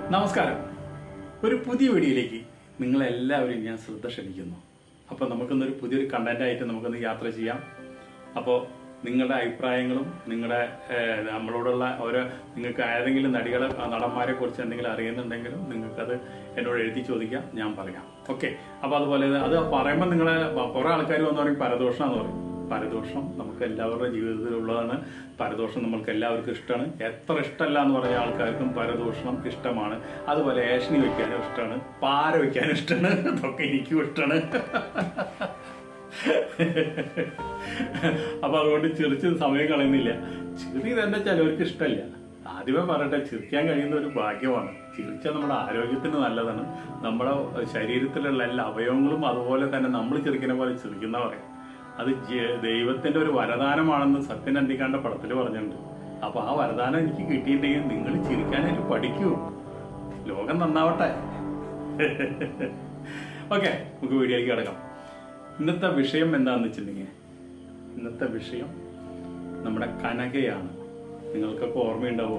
നമസ്കാരം ഒരു പുതിയ വീഡിയോയിലേക്ക് നിങ്ങളെല്ലാവരും ഞാൻ ശ്രദ്ധ ക്ഷണിക്കുന്നു അപ്പോൾ നമുക്കിന്നൊരു പുതിയൊരു കണ്ടന്റ് ആയിട്ട് നമുക്കൊന്ന് യാത്ര ചെയ്യാം അപ്പോൾ നിങ്ങളുടെ അഭിപ്രായങ്ങളും നിങ്ങളുടെ ഏഹ്, നമ്മളോടുള്ള ഓരോ നിങ്ങൾക്ക് ഏതെങ്കിലും നടികളെ നടന്മാരെ കുറിച്ച് എന്തെങ്കിലും അറിയുന്നുണ്ടെങ്കിലും നിങ്ങൾക്കത് എന്നോട് എഴുതി ചോദിക്കാം ഞാൻ പറയാം ഓക്കെ അപ്പോൾ അതുപോലെ അത് പറയുമ്പോൾ നിങ്ങളെ കുറേ ആൾക്കാർ വന്ന് പറയും പരദോഷമാണെന്ന് പറയും പരദോഷം നമുക്ക് എല്ലാവരുടെ ജീവിതത്തിലുള്ളതാണ് പരദോഷം നമ്മൾക്ക് എല്ലാവർക്കും ഇഷ്ടമാണ് എത്ര ഇഷ്ടമല്ല എന്ന് പറഞ്ഞ ആൾക്കാർക്കും പരദോഷം ഇഷ്ടമാണ് അതുപോലെ ഏഷണി വെക്കാനും ഇഷ്ടമാണ് പാര വെക്കാനും ഇഷ്ടമാണ് ഇതൊക്കെ എനിക്കും ഇഷ്ടമാണ് അപ്പൊ അതുകൊണ്ട് ചിരിച്ച് സമയം കളയുന്നില്ല ചിരി തന്നെ ചിലവർക്ക് ഇഷ്ടമല്ല ആദ്യമേ പറയട്ടെ ചിരിക്കാൻ കഴിയുന്ന ഒരു ഭാഗ്യമാണ് ചിരിച്ചാൽ നമ്മുടെ ആരോഗ്യത്തിന് നല്ലതാണ് നമ്മുടെ ശരീരത്തിലുള്ള എല്ലാ അവയവങ്ങളും അതുപോലെ തന്നെ നമ്മൾ ചിരിക്കുന്ന പോലെ ചിരിക്കുന്ന പറയാം അത് ജ- ദൈവത്തിന്റെ ഒരു വരദാനമാണെന്ന് സത്യൻ അന്തിക്കാണ്ട പടത്തിൽ പറഞ്ഞിട്ടുണ്ട് അപ്പൊ ആ വരദാനം എനിക്ക് കിട്ടിയിട്ടുണ്ടെങ്കിൽ നിങ്ങൾ ചിരിക്കാനായിട്ട് പഠിക്കൂ ലോകം നന്നാവട്ടെ ഓക്കെ നമുക്ക് വീഡിയോയിലേക്ക് കിടക്കാം ഇന്നത്തെ വിഷയം എന്താണെന്ന് വെച്ചിട്ടുണ്ടെങ്കിൽ ഇന്നത്തെ വിഷയം നമ്മുടെ കനകയാണ് നിങ്ങൾക്കൊക്കെ ഓർമ്മയുണ്ടാവോ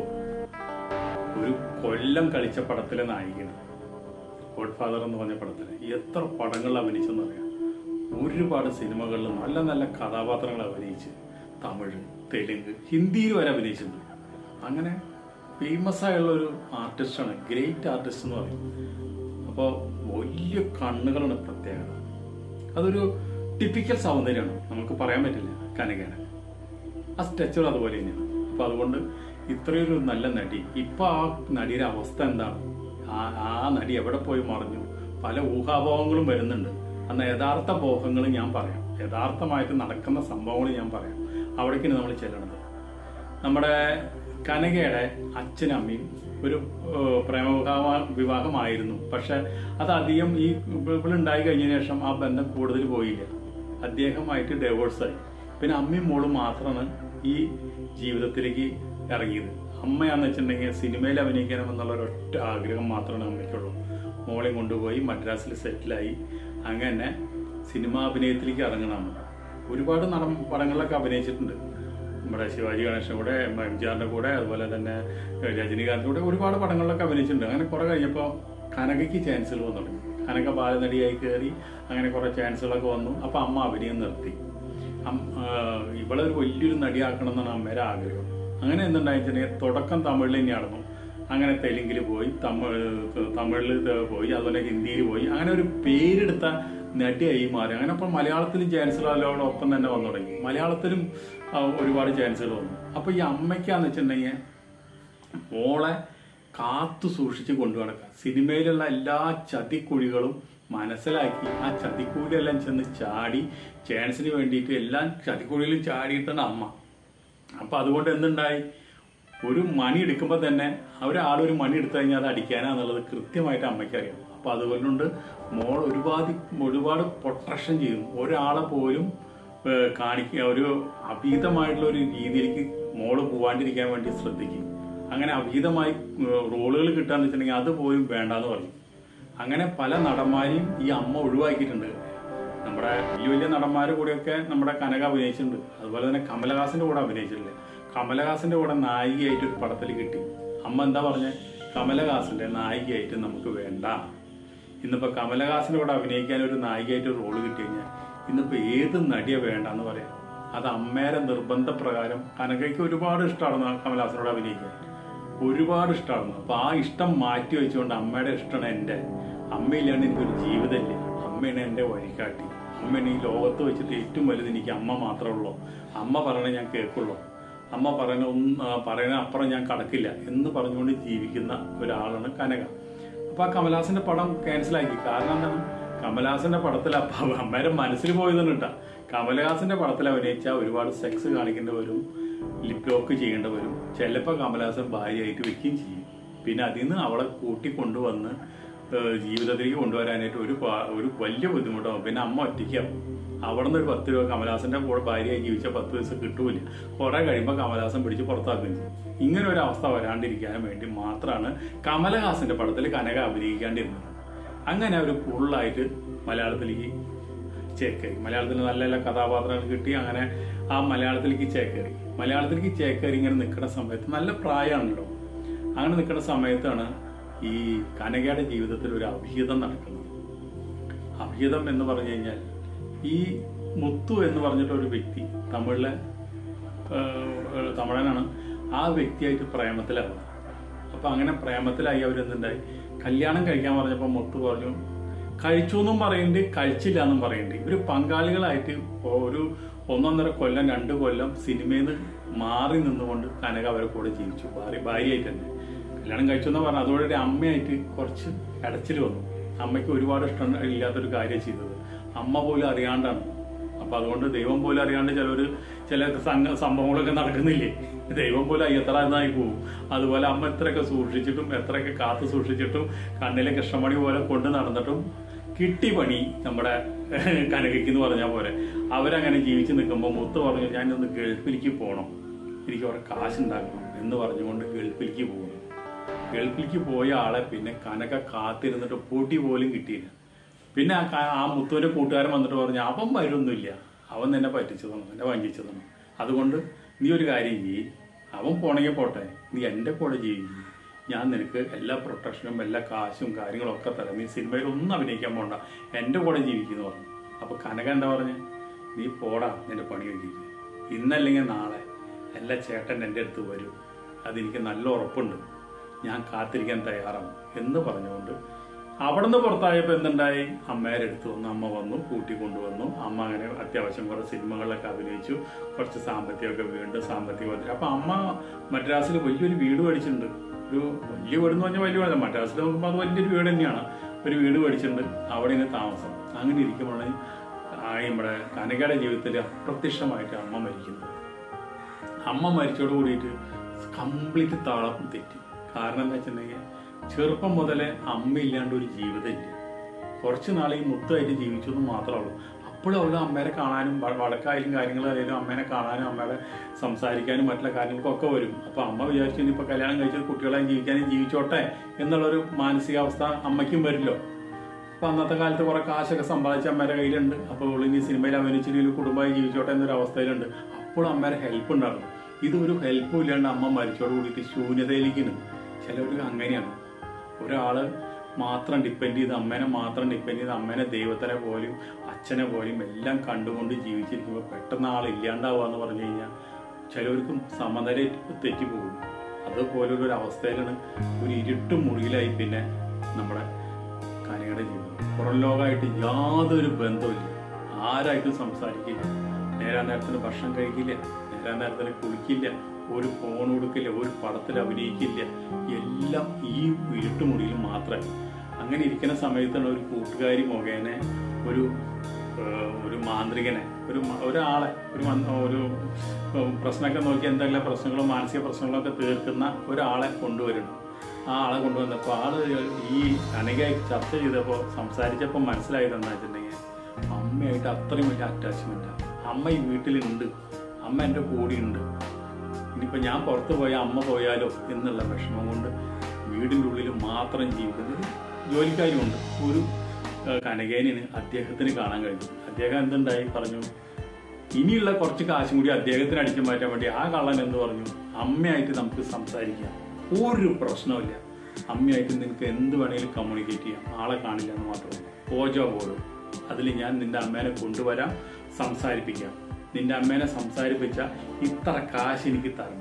ഒരു കൊല്ലം കളിച്ച പടത്തിലെ നായികയാണ് ഗോഡ് ഫാദർ എന്ന് പറഞ്ഞ പടത്തിൽ എത്ര പടങ്ങളിൽ അഭിനയിച്ചെന്ന് അറിയാം ഒരുപാട് സിനിമകളിൽ നല്ല നല്ല കഥാപാത്രങ്ങൾ അഭിനയിച്ച് തമിഴ് തെലുങ്ക് ഹിന്ദിയിൽ വരെ അഭിനയിച്ചിട്ടുണ്ട് അങ്ങനെ ഫേമസ് ആയുള്ള ഒരു ആർട്ടിസ്റ്റാണ് ഗ്രേറ്റ് ആർട്ടിസ്റ്റ് എന്ന് പറയും അപ്പോൾ വലിയ കണ്ണുകളാണ് പ്രത്യേകത അതൊരു ടിപ്പിക്കൽ സൗന്ദര്യമാണ് നമുക്ക് പറയാൻ പറ്റില്ല കനകയാണ് ആ സ്ട്രക്ചർ അതുപോലെ തന്നെയാണ് അപ്പൊ അതുകൊണ്ട് ഇത്രയൊരു നല്ല നടി ഇപ്പൊ ആ നടിയുടെ അവസ്ഥ എന്താണ് ആ ആ നടി എവിടെ പോയി മറിഞ്ഞു പല ഊഹാഭാവങ്ങളും വരുന്നുണ്ട് അന്ന് യഥാർത്ഥ ബോഹങ്ങൾ ഞാൻ പറയാം യഥാർത്ഥമായിട്ട് നടക്കുന്ന സംഭവങ്ങൾ ഞാൻ പറയാം അവിടേക്കാണ് നമ്മൾ ചെല്ലണത് നമ്മുടെ കനകയുടെ അച്ഛനും അമ്മയും ഒരു ഏഹ്, പ്രേമ വിവാഹ- വിവാഹമായിരുന്നു പക്ഷെ അത് അധികം ഈ ഇവളുണ്ടായി കഴിഞ്ഞതിന് ശേഷം ആ ബന്ധം കൂടുതൽ പോയില്ല അദ്ദേഹമായിട്ട് ഡൈവോഴ്സായി പിന്നെ അമ്മയും മോളും മാത്രമാണ് ഈ ജീവിതത്തിലേക്ക് ഇറങ്ങിയത് അമ്മയാന്ന് വെച്ചിട്ടുണ്ടെങ്കിൽ സിനിമയിൽ അഭിനയിക്കണം എന്നുള്ള ഒരൊറ്റ ആഗ്രഹം മാത്രമാണ് അമ്മയ്ക്കുള്ളൂ മോളെയും കൊണ്ടുപോയി മദ്രാസിൽ സെറ്റിലായി അങ്ങനെ സിനിമാ അഭിനയത്തിലേക്ക് ഇറങ്ങണം അമ്മ ഒരുപാട് നടൻ പടങ്ങളിലൊക്കെ അഭിനയിച്ചിട്ടുണ്ട് നമ്മുടെ ശിവാജി ഗണേശൻ കൂടെ എം ജി ആറിന്റെ കൂടെ അതുപോലെ തന്നെ രജനീകാന്തിന്റെ കൂടെ ഒരുപാട് പടങ്ങളിലൊക്കെ അഭിനയിച്ചിട്ടുണ്ട് അങ്ങനെ കുറെ കഴിഞ്ഞപ്പോൾ കനകയ്ക്ക് ചാൻസുകൾ വന്നു തുടങ്ങി കനക ബാലനടിയായി കയറി അങ്ങനെ കുറെ ചാൻസുകളൊക്കെ വന്നു അപ്പൊ അമ്മ അഭിനയം നിർത്തി അം- ആ, ഇവളെ ഒരു വലിയൊരു നടിയാക്കണം എന്നാണ് അമ്മയുടെ ആഗ്രഹം അങ്ങനെ എന്തുണ്ടായിട്ടുണ്ടെങ്കിൽ തുടക്കം തമിഴിൽ തന്നെയായിരുന്നു അങ്ങനെ തെലുങ്കിൽ പോയി തമിഴ് തമിഴിൽ പോയി അതുപോലെ ഹിന്ദിയിൽ പോയി അങ്ങനെ ഒരു പേരെടുത്ത നടിയായി മാറി അങ്ങനെ അപ്പോൾ മലയാളത്തിലും ചാൻസുകളോട് ഒപ്പം തന്നെ വന്നു തുടങ്ങി മലയാളത്തിലും ആ, ഒരുപാട് ചാൻസുകൾ വന്നു അപ്പൊ ഈ അമ്മയ്ക്കാന്ന് വെച്ചിട്ടുണ്ടെങ്കിൽ മോളെ കാത്തു സൂക്ഷിച്ച് കൊണ്ടു നടക്കുക സിനിമയിലുള്ള എല്ലാ ചതിക്കുഴികളും മനസ്സിലാക്കി ആ ചതിക്കുഴിയെല്ലാം ചെന്ന് ചാടി ചാൻസിന് വേണ്ടിയിട്ട് എല്ലാം ചതിക്കുഴിയിലും ചാടിയിട്ടാണ് അമ്മ അപ്പൊ അതുകൊണ്ട് എന്തുണ്ടായി ഒരു മണി എടുക്കുമ്പോൾ തന്നെ ഒരാൾ ഒരു മണി എടുത്തു കഴിഞ്ഞാൽ അത് അടിക്കാനാന്നുള്ളത് കൃത്യമായിട്ട് അമ്മയ്ക്ക് അറിയാം അപ്പൊ അതുകൊണ്ട് മോൾ ഒരുപാട് ഒരുപാട് പ്രൊട്ടക്ഷൻ ചെയ്യും ഒരാളെ പോലും ഏഹ്, കാണിക്കുക ഒരു അഭീതമായിട്ടുള്ള ഒരു രീതിയിലേക്ക് മോള് പോവാണ്ടിരിക്കാൻ വേണ്ടി ശ്രദ്ധിക്കും അങ്ങനെ അഭീതമായി റോളുകൾ കിട്ടാന്ന് വെച്ചിട്ടുണ്ടെങ്കിൽ അത് പോലും വേണ്ടാന്ന് പറയും അങ്ങനെ പല നടന്മാരെയും ഈ അമ്മ ഒഴിവാക്കിയിട്ടുണ്ട് നമ്മുടെ വലിയ വലിയ നടന്മാരുടെ കൂടെയൊക്കെ നമ്മുടെ കനക അഭിനയിച്ചിട്ടുണ്ട് അതുപോലെ തന്നെ കമലഹാസന്റെ കൂടെ അഭിനയിച്ചിട്ടുണ്ട് കമലഹാസന്റെ കൂടെ നായികയായിട്ട് ഒരു പടത്തിൽ കിട്ടി അമ്മ എന്താ പറഞ്ഞ കമലഹാസന്റെ നായികയായിട്ട് നമുക്ക് വേണ്ട ഇന്നിപ്പോ കമലഹാസന്റെ കൂടെ അഭിനയിക്കാൻ ഒരു നായികയായിട്ട് ഒരു റോള് കിട്ടി കഴിഞ്ഞാൽ ഇന്നിപ്പോ ഏത് നടിയെ വേണ്ടെന്ന് പറയാം അത് അമ്മേരെ നിർബന്ധപ്രകാരം കനകയ്ക്ക് ഒരുപാട് ഇഷ്ടമാണ് കമലഹാസനോട് അഭിനയിക്കാൻ ഒരുപാട് ഇഷ്ടമാണ് അപ്പൊ ആ ഇഷ്ടം മാറ്റി വെച്ചുകൊണ്ട് അമ്മയുടെ ഇഷ്ടമാണ് എന്റെ അമ്മയില്ലാണ്ട് എനിക്കൊരു ജീവിതമില്ല അമ്മയാണ് എന്റെ വഴികാട്ടി അമ്മയാണ് ഈ ലോകത്ത് വെച്ചിട്ട് ഏറ്റവും വലുത് എനിക്ക് അമ്മ മാത്രമേ ഉള്ളൂ അമ്മ പറയണേ ഞാൻ കേൾക്കുള്ളൂ അമ്മ പറയുന്ന ഒന്ന് പറയുന്ന അപ്പുറം ഞാൻ കടക്കില്ല എന്ന് പറഞ്ഞുകൊണ്ട് ജീവിക്കുന്ന ഒരാളാണ് കനക അപ്പൊ ആ കമലഹാസന്റെ പടം ക്യാൻസലാക്കി കാരണം എന്താണ് കമലഹാസന്റെ പടത്തിൽ അപ്പൊ അമ്മേരെ മനസ്സിൽ പോയതെന്ന് കേട്ടാ കമലഹാസന്റെ പടത്തിൽ അഭിനയിച്ചാൽ ഒരുപാട് സെക്സ് കാണിക്കേണ്ടി വരും ലിപ് ലോക്ക് ചെയ്യേണ്ടി വരും ചിലപ്പോൾ കമലഹാസൻ ഭാര്യയായിട്ട് വെക്കുകയും ചെയ്യും പിന്നെ അതിൽ നിന്ന് അവളെ കൂട്ടി കൊണ്ടുവന്ന് ഏഹ് ജീവിതത്തിലേക്ക് കൊണ്ടുവരാനായിട്ട് ഒരു പാ- ഒരു വലിയ ബുദ്ധിമുട്ടാവും പിന്നെ അമ്മ ഒറ്റയ്ക്കാവും അവിടെ നിന്ന് ഒരു പത്ത് രൂപ കമലഹാസന്റെ കൂടെ ഭാര്യയായി ജീവിച്ച പത്ത് ദിവസം കിട്ടൂല കുറെ കഴിയുമ്പോൾ കമലഹാസൻ പിടിച്ച് പുറത്താക്കുകയും ചെയ്യും ഇങ്ങനെ ഒരു അവസ്ഥ വരാണ്ടിരിക്കാൻ വേണ്ടി മാത്രമാണ് കമലഹാസന്റെ പടത്തിൽ കനക അഭിനയിക്കാണ്ടിരുന്നത് അങ്ങനെ അവർ ഫുള്ളായിട്ട് മലയാളത്തിലേക്ക് ചേക്കേറി മലയാളത്തിൽ നല്ല നല്ല കഥാപാത്രങ്ങൾ കിട്ടി അങ്ങനെ ആ മലയാളത്തിലേക്ക് ചേക്കേറി മലയാളത്തിലേക്ക് ചേക്കേറി ഇങ്ങനെ നിൽക്കുന്ന സമയത്ത് നല്ല പ്രായമാണല്ലോ അങ്ങനെ നിൽക്കുന്ന സമയത്താണ് ഈ കനകയുടെ ജീവിതത്തിൽ ഒരു അഭിഹിതം നടക്കുന്നത് അഭിഹിതം എന്ന് പറഞ്ഞു കഴിഞ്ഞാൽ ഈ മുത്തു എന്ന് പറഞ്ഞിട്ട് ഒരു വ്യക്തി തമിഴിലെ ഏഹ്, തമിഴനാണ് ആ വ്യക്തിയായിട്ട് പ്രേമത്തിലാവുക അപ്പൊ അങ്ങനെ പ്രേമത്തിലായി അവരെന്തുണ്ടായി കല്യാണം കഴിക്കാൻ പറഞ്ഞപ്പോൾ മുത്തു പറഞ്ഞു കഴിച്ചു എന്നും പറയുന്നുണ്ട് കഴിച്ചില്ല എന്നും പറയുന്നുണ്ട് ഇവര് പങ്കാളികളായിട്ട് ഒരു ഒന്നൊന്നര കൊല്ലം രണ്ട് കൊല്ലം സിനിമയിൽ നിന്ന് മാറി നിന്നുകൊണ്ട് കനക അവരെ കൂടെ ജീവിച്ചു ഭാര്യ ഭാര്യയായിട്ട് തന്നെ കല്യാണം കഴിച്ചു എന്ന് പറഞ്ഞാൽ അതോടെ ഒരു അമ്മയായിട്ട് കുറച്ച് ഇടച്ചിൽ വന്നു അമ്മയ്ക്ക് ഒരുപാട് ഇഷ്ടം ഇല്ലാത്തൊരു കാര്യം ചെയ്തത് അമ്മ പോലും അറിയാണ്ടാണ് അപ്പൊ അതുകൊണ്ട് ദൈവം പോലും അറിയാണ്ട് ചിലവര് ചില സംഘ സംഭവങ്ങളൊക്കെ നടക്കുന്നില്ലേ ദൈവം പോലും അയ്യത്തറായി പോകും അതുപോലെ അമ്മ എത്രയൊക്കെ സൂക്ഷിച്ചിട്ടും എത്രയൊക്കെ കാത്തു സൂക്ഷിച്ചിട്ടും കണ്ണിലെ കൃഷ്ണമണി പോലെ കൊണ്ട് നടന്നിട്ടും കിട്ടി പണി നമ്മുടെ കനകയ്ക്ക് എന്ന് പറഞ്ഞ പോലെ അവരങ്ങനെ ജീവിച്ചു നിൽക്കുമ്പോൾ മുത്ത് പറഞ്ഞു ഞാനൊന്ന് ഗൾഫിലേക്ക് പോകണം എനിക്ക് അവിടെ കാശുണ്ടാക്കണം എന്ന് പറഞ്ഞുകൊണ്ട് ഗൾഫിലേക്ക് പോകുന്നു ഗൾഫിലേക്ക് പോയ ആളെ പിന്നെ കനക കാത്തിരുന്നിട്ട് പൊടി പോലും കിട്ടിയില്ല പിന്നെ ആ ക- ആ മുത്തുവിന്റെ കൂട്ടുകാരൻ വന്നിട്ട് പറഞ്ഞു അവൻ വരുമൊന്നുമില്ല അവൻ നിന്നെ പറ്റിച്ചതാണ് എന്നെ വഞ്ചിച്ചതാണ് അതുകൊണ്ട് നീ ഒരു കാര്യം ചെയ്യ് അവൻ പോണെങ്കിൽ പോട്ടെ നീ എൻ്റെ കൂടെ ജീവിക്കും ഞാൻ നിനക്ക് എല്ലാ പ്രൊട്ടക്ഷനും എല്ലാ കാശും കാര്യങ്ങളും ഒക്കെ തരാം നീ സിനിമയിൽ ഒന്നും അഭിനയിക്കാൻ പോണ്ട എൻ്റെ കൂടെ ജീവിക്കുന്നു പറഞ്ഞു അപ്പൊ കനക എന്താ പറഞ്ഞേ നീ പോടാ നിന്റെ പണി കഴിക്കുക ഇന്നല്ലെങ്കിൽ നാളെ എല്ലാ ചേട്ടൻ എൻ്റെ അടുത്ത് വരും അതെനിക്ക് നല്ല ഉറപ്പുണ്ട് ഞാൻ കാത്തിരിക്കാൻ തയ്യാറാണ് എന്ന് പറഞ്ഞുകൊണ്ട് അവിടുന്ന് പുറത്തായപ്പോൾ എന്തുണ്ടായി അമ്മയുടെ അടുത്ത് വന്നു അമ്മ വന്നു കൂട്ടി കൊണ്ടുവന്നു അമ്മ അങ്ങനെ അത്യാവശ്യം കുറെ സിനിമകളിലൊക്കെ അഭിനയിച്ചു കുറച്ച് സാമ്പത്തികമൊക്കെ വീണ്ടും സാമ്പത്തിക ഭദ്രത അപ്പൊ അമ്മ മദ്രാസിൽ വലിയൊരു വീട് മേടിച്ചിട്ടുണ്ട് ഒരു വലിയ വീട് എന്ന് പറഞ്ഞാൽ വലിയ വീടല്ല മദ്രാസിൽ നോക്കുമ്പോൾ അത് വലിയൊരു വീട് തന്നെയാണ് ഒരു വീട് മേടിച്ചിട്ടുണ്ട് അവിടെ ഇങ്ങനെ താമസം അങ്ങനെ ഇരിക്കുമ്പോഴാണ് ആ നമ്മുടെ കനകയുടെ ജീവിതത്തിൽ അപ്രത്യക്ഷമായിട്ട് അമ്മ മരിക്കുന്നത് അമ്മ മരിച്ചോട് കൂടിയിട്ട് കംപ്ലീറ്റ് താളം തെറ്റി കാരണം എന്താ വെച്ചിട്ടുണ്ടെങ്കിൽ ചെറുപ്പം മുതലേ അമ്മ ഇല്ലാണ്ട് ഒരു ജീവിതമില്ല കുറച്ച് നാൾ ഈ മുത്തായിട്ട് ജീവിച്ചു എന്ന് മാത്രമേ ഉള്ളൂ അപ്പോഴും അവളുടെ അമ്മേനെ കാണാനും വ- വടക്കായാലും കാര്യങ്ങളായാലും അമ്മേനെ കാണാനും അമ്മയുടെ സംസാരിക്കാനും മറ്റുള്ള കാര്യങ്ങൾക്കൊക്കെ വരും അപ്പൊ അമ്മ വിചാരിച്ചു ഇനിയിപ്പോ കല്യാണം കഴിച്ചത് കുട്ടികളെ ജീവിക്കാനും ജീവിച്ചോട്ടെ എന്നുള്ളൊരു മാനസികാവസ്ഥ അമ്മയ്ക്കും വരില്ലോ അപ്പൊ അന്നത്തെ കാലത്ത് കുറെ കാശൊക്കെ സമ്പാദിച്ച അമ്മയുടെ കയ്യിലുണ്ട് അപ്പോൾ അവൾ ഇനി സിനിമയിൽ അഭിനയിച്ചിട്ട് കുടുംബമായി ജീവിച്ചോട്ടെ എന്നൊരു അവസ്ഥയിലുണ്ട് അപ്പോൾ അമ്മയുടെ ഹെൽപ്പ് ഉണ്ടായിരുന്നു ഇതൊരു ഹെൽപ്പും ഇല്ലാണ്ട് അമ്മ മരിച്ചോട് കൂടിയിട്ട് ശൂന്യതയിലേക്കാണ് ചിലവർക്ക് അങ്ങനെയാണ് ഒരാള് മാത്രം ഡിപ്പെൻഡ് ചെയ്ത് അമ്മേനെ മാത്രം ഡിപ്പെൻഡ് ചെയ്ത് അമ്മേനെ ദൈവത്തിനെ പോലും അച്ഛനെ പോലും എല്ലാം കണ്ടുകൊണ്ട് ജീവിച്ചിരിക്കുമ്പോൾ പെട്ടെന്ന് ആൾ ഇല്ലാണ്ടാവുക എന്ന് പറഞ്ഞു കഴിഞ്ഞാൽ ചിലവർക്കും സമനില തെറ്റിപ്പോകും അതുപോലൊരു ഒരു അവസ്ഥയിലാണ് ഒരു ഇരുട്ട് മുറിയിലായി പിന്നെ നമ്മുടെ കനയുടെ ജീവിതം പുറം ലോകമായിട്ട് യാതൊരു ബന്ധവുമില്ല ആരായിട്ടും സംസാരിക്കില്ല നേരാ നേരത്തിന് ഭക്ഷണം കഴിക്കില്ല നേരാ നേരത്തിന് കുളിക്കില്ല ഒരു ഫോൺ കൊടുക്കില്ല ഒരു പടത്തിൽ അഭിനയിക്കില്ല എല്ലാം ഈ ഇരുട്ടുമുറിയിൽ മാത്രമേ അങ്ങനെ ഇരിക്കുന്ന സമയത്താണ് ഒരു കൂട്ടുകാരി മുഖേന ഒരു ഏഹ്, ഒരു മാന്ത്രികനെ ഒരു മ- ഒരാളെ ഒരു മന്- ഒരു ഉം, പ്രശ്നമൊക്കെ നോക്കി എന്തെങ്കിലും പ്രശ്നങ്ങളും മാനസിക പ്രശ്നങ്ങളൊക്കെ തീർക്കുന്ന ഒരാളെ കൊണ്ടുവരുന്നു ആ ആളെ കൊണ്ടുവന്നപ്പോൾ ആള് ഈ കനകയായി ചർച്ച ചെയ്തപ്പോൾ സംസാരിച്ചപ്പോൾ മനസ്സിലായത് എന്താ വെച്ചിട്ടുണ്ടെങ്കിൽ അമ്മയായിട്ട് അത്രയും വലിയ അറ്റാച്ച്മെന്റ് അമ്മ ഈ വീട്ടിലുണ്ട് അമ്മ എൻ്റെ കൂടെയുണ്ട് ഇനിയിപ്പോൾ ഞാൻ പുറത്ത് പോയാൽ അമ്മ പോയാലോ എന്നുള്ള വിഷമം കൊണ്ട് വീടിൻ്റെ ഉള്ളിൽ മാത്രം ജീവിക്കുന്നത് ജോലിക്കാരുമുണ്ട് ഒരു ഏഹ്, കനകേനിന് അദ്ദേഹത്തിന് കാണാൻ കഴിഞ്ഞു അദ്ദേഹം എന്തുണ്ടായി പറഞ്ഞു ഇനിയുള്ള കുറച്ച് കാശും കൂടി അദ്ദേഹത്തിന് അടിച്ചു മാറ്റാൻ വേണ്ടി ആ കള്ളൻ എന്ന് പറഞ്ഞു അമ്മയായിട്ട് നമുക്ക് സംസാരിക്കാം ഒരു പ്രശ്നമില്ല അമ്മയായിട്ട് നിനക്ക് എന്ത് വേണേലും കമ്മ്യൂണിക്കേറ്റ് ചെയ്യാം ആളെ കാണില്ല എന്ന് മാത്രമേ ഓജോ ബോർഡ് അതിൽ ഞാൻ നിന്റെ അമ്മേനെ കൊണ്ടുവരാം സംസാരിപ്പിക്കാം നിന്റെ അമ്മേനെ സംസാരിപ്പിച്ച ഇത്ര കാശ് എനിക്ക് തരണം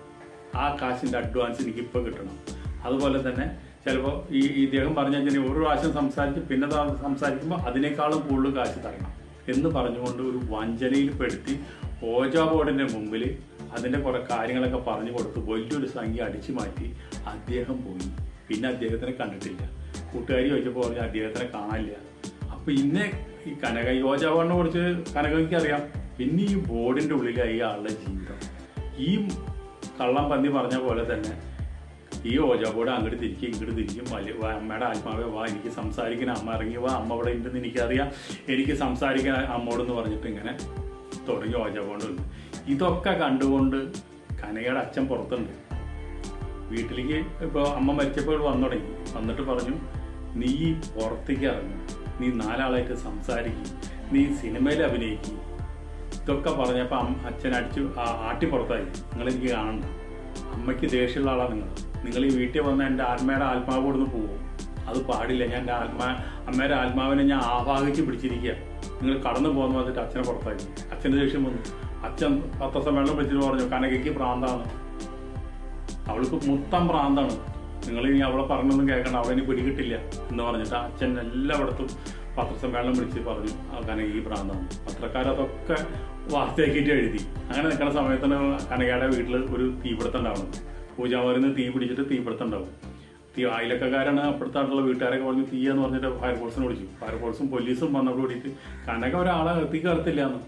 ആ കാശിന്റെ അഡ്വാൻസ് എനിക്ക് ഇപ്പൊ കിട്ടണം അതുപോലെ തന്നെ ചിലപ്പോൾ ഈ ഈ ഇദ്ദേഹം പറഞ്ഞു കഴിഞ്ഞാൽ ഒരു പ്രാവശ്യം സംസാരിച്ച് പിന്നെ ത- സംസാരിക്കുമ്പോൾ അതിനേക്കാളും കൂടുതൽ കാശ് തരണം എന്ന് പറഞ്ഞുകൊണ്ട് ഒരു വഞ്ചനയിൽ പെടുത്തി ഓജോ ബോർഡിന്റെ മുമ്പിൽ അതിന്റെ കുറെ കാര്യങ്ങളൊക്കെ പറഞ്ഞു കൊടുത്ത് വലിയൊരു സംഖ്യ അടിച്ചു മാറ്റി അദ്ദേഹം പോയി പിന്നെ അദ്ദേഹത്തിനെ കണ്ടിട്ടില്ല കൂട്ടുകാരി ചോദിച്ചപ്പോൾ പറഞ്ഞു അദ്ദേഹത്തിനെ കാണാനില്ല അപ്പൊ ഇന്നെ ഈ കനക യോജോ ബോർഡിനെ കുറിച്ച് കനകയ്ക്ക് അറിയാം പിന്നെ ഈ ബോർഡിന്റെ ഉള്ളിലായി ആളുടെ ജീവിതം ഈ കള്ളം പന്നി പറഞ്ഞ പോലെ തന്നെ ഈ ഓജാബോർഡ് അങ്ങോട്ട് തിരിക്കും ഇങ്ങോട്ട് തിരിക്കും വലിയ വാ, അമ്മയുടെ ആത്മാവെ വാ എനിക്ക് സംസാരിക്കാൻ അമ്മ ഇറങ്ങി വാ അമ്മ ഇവിടെ ഉണ്ടെന്ന് എനിക്കറിയാം എനിക്ക് സംസാരിക്കാൻ അമ്മോടെന്ന് പറഞ്ഞിട്ട് ഇങ്ങനെ തുടങ്ങി ഓജാബോർഡ് ഉണ്ട് ഇതൊക്കെ കണ്ടുകൊണ്ട് കനകയുടെ അച്ഛൻ പുറത്തുണ്ട് വീട്ടിലേക്ക് ഇപ്പോൾ അമ്മ മരിച്ചപ്പോൾ വന്നു തുടങ്ങി വന്നിട്ട് പറഞ്ഞു നീ പുറത്തേക്ക് ഇറങ്ങും നീ നാലാളായിട്ട് സംസാരിക്കും നീ സിനിമയിൽ അഭിനയിക്കും ഇതൊക്കെ പറഞ്ഞപ്പോൾ അച്ഛൻ അടിച്ചു ആ- ആട്ടി പുറത്തായി നിങ്ങൾ എനിക്ക് കാണണ്ട അമ്മയ്ക്ക് ദേഷ്യമുള്ള ആളാണ് നിങ്ങൾ നിങ്ങൾ ഈ വീട്ടിൽ വന്ന എൻ്റെ ആത്മയുടെ ആത്മാവ് കൊടുന്ന് പോകും അത് പാടില്ല ഞാൻ എൻ്റെ ആത്മാ അമ്മയുടെ ആത്മാവിനെ ഞാൻ ആവാഹിച്ച് പിടിച്ചിരിക്കുക നിങ്ങൾ കടന്നു പോകുന്ന വന്നിട്ട് അച്ഛനെ പുറത്താക്കി അച്ഛൻ്റെ ദേഷ്യം വന്നു അച്ഛൻ പത്ത് സമ്മേളനം വിളിച്ചിട്ട് പറഞ്ഞു കനകയ്ക്ക് പ്രാന്താണ് അവൾക്ക് മൊത്തം പ്രാന്താണ് നിങ്ങൾ ഇനി അവളെ പറഞ്ഞൊന്നും കേൾക്കണ്ട അവളെ ഇനി പിടികിട്ടില്ല എന്ന് പറഞ്ഞിട്ട് അച്ഛൻ എല്ലായിടത്തും പത്രസമ്മേളനം വിളിച്ച് പറഞ്ഞു ആ കനക ഈ പ്രാന്താണ് പത്രക്കാരതൊക്കെ വാർത്തയാക്കിയിട്ട് എഴുതി അങ്ങനെ നിൽക്കുന്ന സമയത്താണ് കനകയുടെ വീട്ടിൽ ഒരു തീപിടുത്തം ഉണ്ടാവുന്നത് പൂജാമരുന്ന് തീ പിടിച്ചിട്ട് തീപിടുത്തം ഉണ്ടാവും തീ അയലക്കാരാണ് അപ്പുറത്തായിട്ടുള്ള വീട്ടുകാരൊക്കെ പറഞ്ഞു തീയെന്ന് പറഞ്ഞിട്ട് ഫയർഫോഴ്സിനെ വിളിച്ചു ഫയർഫോഴ്സും പോലീസും വന്നപ്പോൾ കൂടിയിട്ട് കനക ഒരാളെ എത്തി കയറത്തില്ല എന്ന്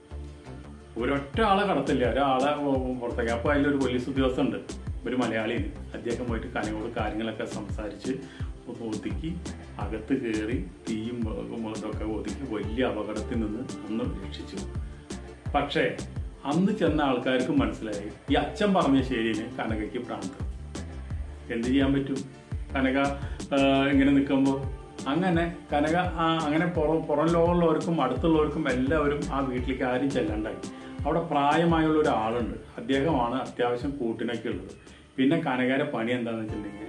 ഒരൊറ്റ ആളെ കടത്തില്ല ഒരാളെ പുറത്തേക്ക് അപ്പോൾ അതിലൊരു പോലീസ് ഉദ്യോഗസ്ഥൻ ഉണ്ട് ഒരു മലയാളിയാണ് അദ്ദേഹം പോയിട്ട് കനയോട് കാര്യങ്ങളൊക്കെ സംസാരിച്ച് ഒന്ന് ഒതുക്കി അകത്ത് കയറി തീയും ഉം ഇതൊക്കെ ഒതുക്കി വലിയ അപകടത്തിൽ നിന്ന് അന്ന് രക്ഷിച്ചു പക്ഷേ അന്ന് ചെന്ന ആൾക്കാർക്ക് മനസ്സിലായി ഈ അച്ഛൻ പറഞ്ഞ ശരിന് കനകയ്ക്ക് ഭ്രാന്ത് എന്ത് ചെയ്യാൻ പറ്റും കനക ആ, ഇങ്ങനെ നിൽക്കുമ്പോൾ അങ്ങനെ കനക ആ, അങ്ങനെ പുറം പുറം ലോകമുള്ളവർക്കും അടുത്തുള്ളവർക്കും എല്ലാവരും ആ വീട്ടിലേക്ക് ആരും ചെല്ലണ്ടായി അവിടെ പ്രായമായുള്ള ഒരാളുണ്ട് അദ്ദേഹമാണ് അത്യാവശ്യം കൂട്ടിനൊക്കെ ഉള്ളത് പിന്നെ കനകയുടെ പണി എന്താണെന്ന് വെച്ചിട്ടുണ്ടെങ്കിൽ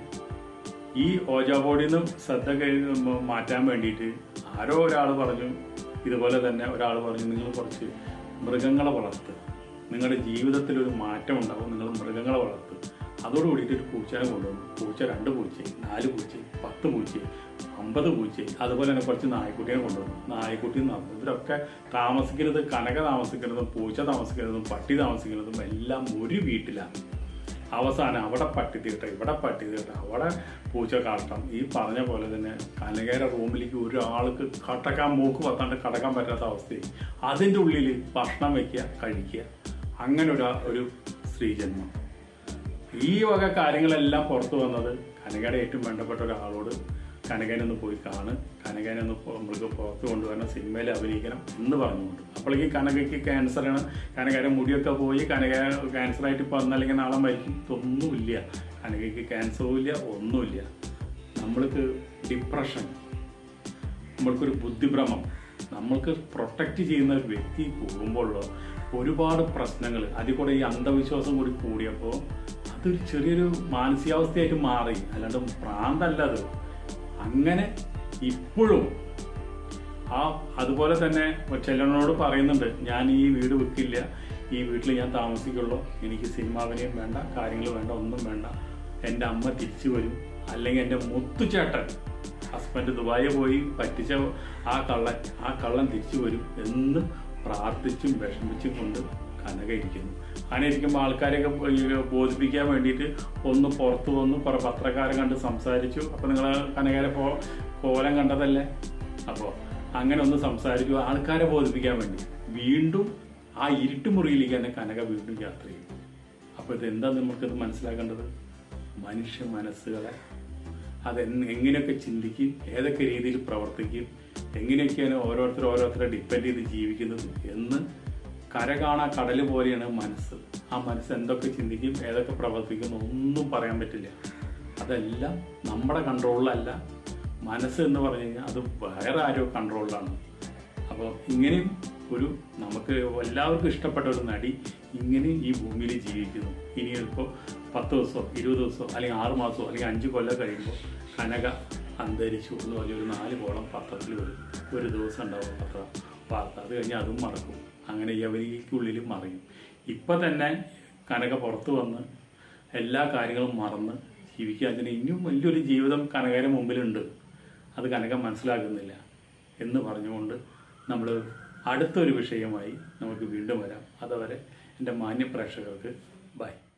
ഈ ഓജോ ബോർഡിൽ നിന്ന് ശ്രദ്ധ കഴി- മ- മാറ്റാൻ വേണ്ടിയിട്ട് ആരോ ഒരാൾ പറഞ്ഞു ഇതുപോലെ തന്നെ ഒരാൾ പറഞ്ഞു നിങ്ങൾ കുറച്ച് മൃഗങ്ങളെ വളർത്ത് നിങ്ങളുടെ ജീവിതത്തിൽ ഒരു മാറ്റം ഉണ്ടാവും നിങ്ങൾ മൃഗങ്ങളെ വളർത്ത് അതോട് കൂടിയിട്ട് ഒരു പൂച്ചനെ കൊണ്ടുവന്നു പൂച്ച രണ്ട് പൂച്ചയും നാല് പൂച്ചയും പത്ത് പൂച്ചയും അമ്പത് പൂച്ചയും അതുപോലെ തന്നെ കുറച്ച് നായ്ക്കുട്ടിയെ കൊണ്ടുവന്നു നായ്ക്കുട്ടി നടന്നു ഇവരൊക്കെ താമസിക്കുന്നത് കനക താമസിക്കുന്നതും പൂച്ച താമസിക്കുന്നതും പട്ടി താമസിക്കുന്നതും എല്ലാം ഒരു വീട്ടിലാണ് അവസാനം അവിടെ പട്ടി തീട്ട ഇവിടെ പട്ടി തീട്ട അവിടെ പൂച്ച കാട്ടം ഈ പറഞ്ഞ പോലെ തന്നെ കനകയുടെ റൂമിലേക്ക് ഒരാൾക്ക് കടക്കാൻ മൂക്ക് പത്താണ്ട് കടക്കാൻ പറ്റാത്ത അവസ്ഥയായി അതിൻ്റെ ഉള്ളിൽ ഭക്ഷണം വെക്കുക കഴിക്കുക അങ്ങനെ ഒരു ഒരു സ്ത്രീജന്മം ഈ വക കാര്യങ്ങളെല്ലാം പുറത്തു വന്നത് കനകയുടെ ഏറ്റവും വേണ്ടപ്പെട്ട ഒരാളോട് കനകനൊന്ന് പോയി കാണ് കനകനൊന്ന് പോ- നമ്മൾക്ക് പുറത്ത് കൊണ്ടുവരണം സിനിമയിൽ അഭിനയിക്കണം എന്ന് പറഞ്ഞുകൊണ്ട് അപ്പോഴേക്കും കനകയ്ക്ക് ക്യാൻസറാണ് കനകയുടെ മുടിയൊക്കെ പോയി കനക ക്യാൻസറായിട്ട് ഇപ്പോൾ അല്ലെങ്കിൽ നാളെ മരിക്കും ഇതൊന്നുമില്ല കനകയ്ക്ക് ക്യാൻസറും ഇല്ല ഒന്നുമില്ല നമ്മൾക്ക് ഡിപ്രഷൻ നമ്മൾക്കൊരു ബുദ്ധിഭ്രമം നമ്മൾക്ക് പ്രൊട്ടക്റ്റ് ചെയ്യുന്ന ഒരു വ്യക്തി പോകുമ്പോഴുള്ള ഒരുപാട് പ്രശ്നങ്ങൾ അതിൽ കൂടെ ഈ അന്ധവിശ്വാസം കൂടി കൂടിയപ്പോൾ അതൊരു ചെറിയൊരു മാനസികാവസ്ഥയായിട്ട് മാറി അല്ലാണ്ട് ഭ്രാന്തല്ല അത് അങ്ങനെ ഇപ്പോഴും ആ അതുപോലെ തന്നെ ചെല്ലനോട് പറയുന്നുണ്ട് ഞാൻ ഈ വീട് വെക്കില്ല ഈ വീട്ടിൽ ഞാൻ താമസിക്കുള്ളൂ എനിക്ക് സിനിമാവിനെയും വേണ്ട കാര്യങ്ങൾ വേണ്ട ഒന്നും വേണ്ട എൻ്റെ അമ്മ തിരിച്ചു വരും അല്ലെങ്കിൽ എൻ്റെ മുത്തുചേട്ടൻ ഹസ്ബൻഡ് ദുബായി പോയി പറ്റിച്ച ആ കള്ളൻ ആ കള്ളൻ തിരിച്ചു വരും എന്ന് പ്രാർത്ഥിച്ചും വിഷമിച്ചും കൊണ്ട് കനക ഇരിക്കുന്നു അങ്ങനെ ഇരിക്കുമ്പോൾ ആൾക്കാരെയൊക്കെ ഈ ബോധിപ്പിക്കാൻ വേണ്ടിയിട്ട് ഒന്ന് പുറത്തു വന്നു കുറെ പത്രക്കാരെ കണ്ട് സംസാരിച്ചു അപ്പൊ നിങ്ങൾ കനകരെ പോ കോലം കണ്ടതല്ലേ അപ്പോൾ അങ്ങനെ ഒന്ന് സംസാരിച്ചു ആൾക്കാരെ ബോധിപ്പിക്കാൻ വേണ്ടി വീണ്ടും ആ ഇരുട്ടുമുറിയിലേക്ക് തന്നെ കനക വീണ്ടും യാത്ര ചെയ്യും അപ്പോൾ ഇത് എന്താ നമുക്കിത് മനസ്സിലാക്കേണ്ടത് മനുഷ്യ മനസ്സുകളെ അത് എന്ന് എങ്ങനെയൊക്കെ ചിന്തിക്കും ഏതൊക്കെ രീതിയിൽ പ്രവർത്തിക്കും എങ്ങനെയൊക്കെയാണ് ഓരോരുത്തർ ഓരോരുത്തരെ ഡിപ്പെൻഡ് ചെയ്ത് ജീവിക്കുന്നത് എന്ന് കര കാണാ കടൽ പോലെയാണ് മനസ്സ് ആ മനസ്സ് എന്തൊക്കെ ചിന്തിക്കും ഏതൊക്കെ പ്രവർത്തിക്കും ഒന്നും പറയാൻ പറ്റില്ല അതെല്ലാം നമ്മുടെ കൺട്രോളിലല്ല മനസ്സ് എന്ന് പറഞ്ഞു കഴിഞ്ഞാൽ അത് വേറെ ആരോ കൺട്രോളിലാണ് അപ്പോൾ ഇങ്ങനെയും ഒരു നമുക്ക് എല്ലാവർക്കും ഇഷ്ടപ്പെട്ട ഒരു നടി ഇങ്ങനെ ഈ ഭൂമിയിൽ ജീവിക്കുന്നു ഇനി ഇപ്പോൾ പത്ത് ദിവസമോ ഇരുപത് ദിവസമോ അല്ലെങ്കിൽ ആറ് മാസമോ അല്ലെങ്കിൽ അഞ്ച് കൊല്ലം കഴിയുമ്പോൾ കനക അന്തരിച്ചു എന്ന് പറഞ്ഞൊരു നാല് കോളം പത്രത്തിൽ വരും ഒരു ദിവസം ഉണ്ടാവും പത്ര വാർത്ത അത് കഴിഞ്ഞാൽ അതും മറക്കും അങ്ങനെ യവനിക്കുള്ളിൽ മറയും ഇപ്പം തന്നെ കനക പുറത്ത് വന്ന് എല്ലാ കാര്യങ്ങളും മറന്ന് ജീവിക്കാൻ അതിന് ഇനിയും വലിയൊരു ജീവിതം കനകയുടെ മുമ്പിലുണ്ട് അത് കനക മനസ്സിലാക്കുന്നില്ല എന്ന് പറഞ്ഞുകൊണ്ട് നമ്മൾ അടുത്തൊരു വിഷയമായി നമുക്ക് വീണ്ടും വരാം അതുവരെ എൻ്റെ മാന്യ പ്രേക്ഷകർക്ക് ബൈ